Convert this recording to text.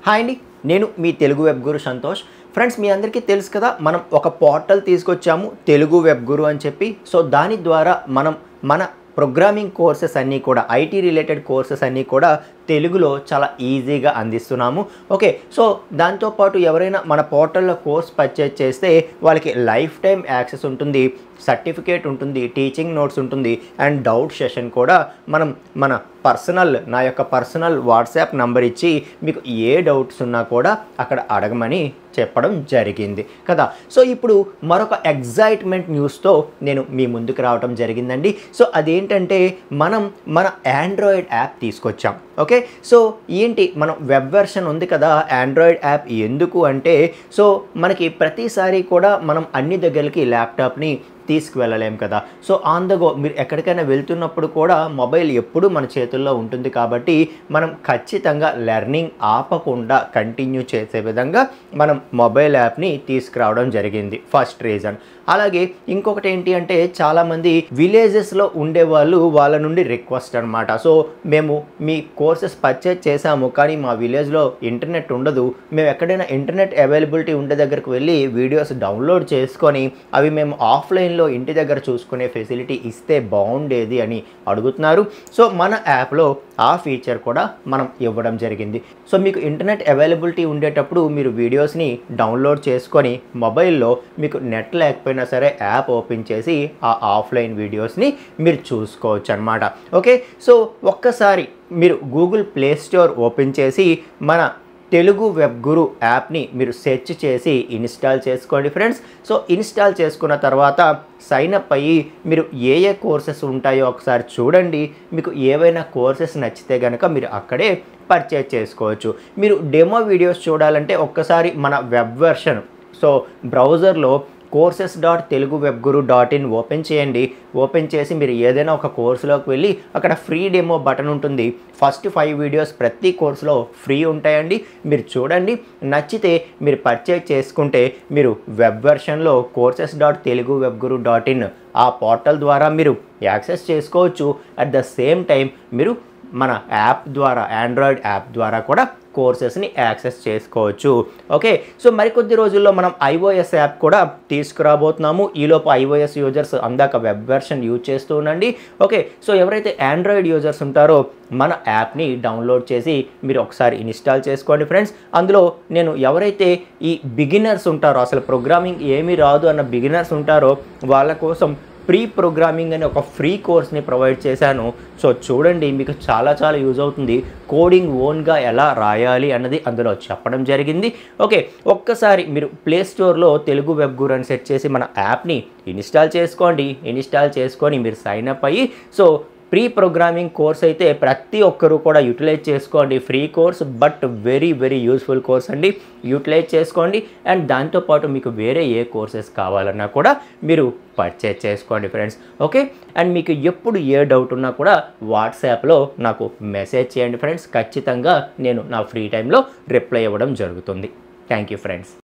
hi అండి నేను మీ తెలుగు వెబ్ గురు సంతోష్ ఫ్రెండ్స్ మీ అందరికీ తెలుసు కదా మనం ఒక పోర్టల్ తీసుకొచ్చాము తెలుగు వెబ్ గురు అని చెప్పి సో దాని ద్వారా మనం మన ప్రోగ్రామింగ్ కోర్సెస్ అన్నీ కూడా ఐటీ రిలేటెడ్ కోర్సెస్ అన్నీ కూడా తెలుగులో చాలా ఈజీగా అందిస్తున్నాము ఓకే సో దాంతోపాటు ఎవరైనా మన పోర్టల్లో కోర్స్ పర్చేజ్ చేస్తే వాళ్ళకి లైఫ్ టైం యాక్సెస్ ఉంటుంది సర్టిఫికేట్ ఉంటుంది టీచింగ్ నోట్స్ ఉంటుంది అండ్ డౌట్ సెషన్ కూడా మనం మన పర్సనల్ నా యొక్క పర్సనల్ వాట్సాప్ నంబర్ ఇచ్చి మీకు ఏ డౌట్స్ ఉన్నా కూడా అక్కడ అడగమని చెప్పడం జరిగింది కదా సో ఇప్పుడు మరొక ఎగ్జైట్మెంట్ న్యూస్తో నేను మీ ముందుకు రావడం జరిగిందండి సో అదేంటంటే మనం మన ఆండ్రాయిడ్ యాప్ తీసుకొచ్చాం ఓకే సో ఏంటి మనం వెబ్ వెర్షన్ ఉంది కదా ఆండ్రాయిడ్ యాప్ ఎందుకు అంటే సో మనకి ప్రతిసారి కూడా మనం అన్ని దగ్గరికి ల్యాప్టాప్ని తీసుకువెళ్ళలేం కదా సో ఆన్ ద గో మీరు ఎక్కడికైనా వెళ్తున్నప్పుడు కూడా మొబైల్ ఎప్పుడూ మన చేతుల్లో ఉంటుంది కాబట్టి మనం ఖచ్చితంగా లెర్నింగ్ ఆపకుండా కంటిన్యూ చేసే విధంగా మనం మొబైల్ యాప్ని తీసుకురావడం జరిగింది ఫస్ట్ రీజన్ అలాగే ఇంకొకటి ఏంటి అంటే చాలామంది విలేజెస్లో ఉండేవాళ్ళు వాళ్ళ నుండి రిక్వెస్ట్ అనమాట సో మేము మీ కోర్సెస్ పర్చేజ్ చేసాము కానీ మా విలేజ్లో ఇంటర్నెట్ ఉండదు మేము ఎక్కడైనా ఇంటర్నెట్ అవైలబిలిటీ ఉండే దగ్గరకు వెళ్ళి వీడియోస్ డౌన్లోడ్ చేసుకొని అవి మేము ఆఫ్లైన్లో ఇంటి దగ్గర చూసుకునే ఫెసిలిటీ ఇస్తే బాగుండేది అని అడుగుతున్నారు సో మన యాప్లో ఆ ఫీచర్ కూడా మనం ఇవ్వడం జరిగింది సో మీకు ఇంటర్నెట్ అవైలబిలిటీ ఉండేటప్పుడు మీరు వీడియోస్ని డౌన్లోడ్ చేసుకొని మొబైల్లో మీకు నెట్ లేకపోయినా సరే యాప్ ఓపెన్ చేసి ఆ ఆఫ్లైన్ వీడియోస్ని మీరు చూసుకోవచ్చు అనమాట ఓకే సో ఒక్కసారి మీరు గూగుల్ ప్లే స్టోర్ ఓపెన్ చేసి మన తెలుగు వెబ్ గురు యాప్ని మీరు సెర్చ్ చేసి ఇన్స్టాల్ చేసుకోండి ఫ్రెండ్స్ సో ఇన్స్టాల్ చేసుకున్న తర్వాత సైన్ అప్ అయ్యి మీరు ఏ ఏ కోర్సెస్ ఉంటాయో ఒకసారి చూడండి మీకు ఏవైనా కోర్సెస్ నచ్చితే కనుక మీరు అక్కడే పర్చేజ్ చేసుకోవచ్చు మీరు డెమో వీడియోస్ చూడాలంటే ఒక్కసారి మన వెబ్ వెర్షన్ సో బ్రౌజర్లో courses dot Telugu web Guru dot in open చేయండి ఓపెన్ చేసి మీరు ఏదైనా ఒక కోర్సులోకి వెళ్ళి అక్కడ ఫ్రీ డెమో బటన్ ఉంటుంది ఫస్ట్ ఫైవ్ వీడియోస్ ప్రతి కోర్సులో ఫ్రీ ఉంటాయండి మీరు చూడండి నచ్చితే మీరు పర్చేజ్ చేసుకుంటే మీరు వెబ్ వెర్షన్లో courses dot Telugu web Guru dot in ఆ పోర్టల్ ద్వారా మీరు యాక్సెస్ చేసుకోవచ్చు అట్ ద సేమ్ టైం మీరు మన యాప్ ద్వారా ఆండ్రాయిడ్ యాప్ ద్వారా కూడా కోర్సెస్ని యాక్సెస్ చేసుకోవచ్చు ఓకే సో మరికొద్ది రోజుల్లో మనం ఐఓఎస్ యాప్ కూడా తీసుకురాబోతున్నాము ఈలోపు ఐఓఎస్ యూజర్స్ అందాక వెబ్ వెర్షన్ యూజ్ చేస్తూ ఉండండి ఓకే సో ఎవరైతే ఆండ్రాయిడ్ యూజర్స్ ఉంటారో మన యాప్ని డౌన్లోడ్ చేసి మీరు ఒకసారి ఇన్స్టాల్ చేసుకోండి ఫ్రెండ్స్ అందులో నేను ఎవరైతే ఈ బిగినర్స్ ఉంటారో అసలు ప్రోగ్రామింగ్ ఏమీ రాదు అన్న బిగినర్స్ ఉంటారో వాళ్ళ కోసం ప్రీ ప్రోగ్రామింగ్ అనే ఒక ఫ్రీ కోర్స్ని ప్రొవైడ్ చేశాను సో చూడండి మీకు చాలా చాలా యూజ్ అవుతుంది కోడింగ్ ఓన్గా ఎలా రాయాలి అన్నది అందులో చెప్పడం జరిగింది ఓకే ఒక్కసారి మీరు ప్లే స్టోర్లో తెలుగు వెబ్ గురు అని సెట్ చేసి మన యాప్ని ఇన్స్టాల్ చేసుకోండి ఇన్స్టాల్ చేసుకొని మీరు సైన్ అప్ అయ్యి సో ప్రీ ప్రోగ్రామింగ్ కోర్స్ అయితే ప్రతి ఒక్కరూ కూడా యూటిలైజ్ చేసుకోండి free course but very very useful course అండి యూటిలైజ్ చేసుకోండి అండ్ దాంతోపాటు మీకు వేరే ఏ కోర్సెస్ కావాలన్నా కూడా మీరు పర్చేజ్ చేసుకోండి ఫ్రెండ్స్ ఓకే అండ్ మీకు ఎప్పుడు ఏ డౌట్ ఉన్నా కూడా వాట్సాప్లో నాకు మెసేజ్ చేయండి ఫ్రెండ్స్ ఖచ్చితంగా నేను నా ఫ్రీ టైంలో రిప్లై ఇవ్వడం జరుగుతుంది థ్యాంక్ యూ ఫ్రెండ్స్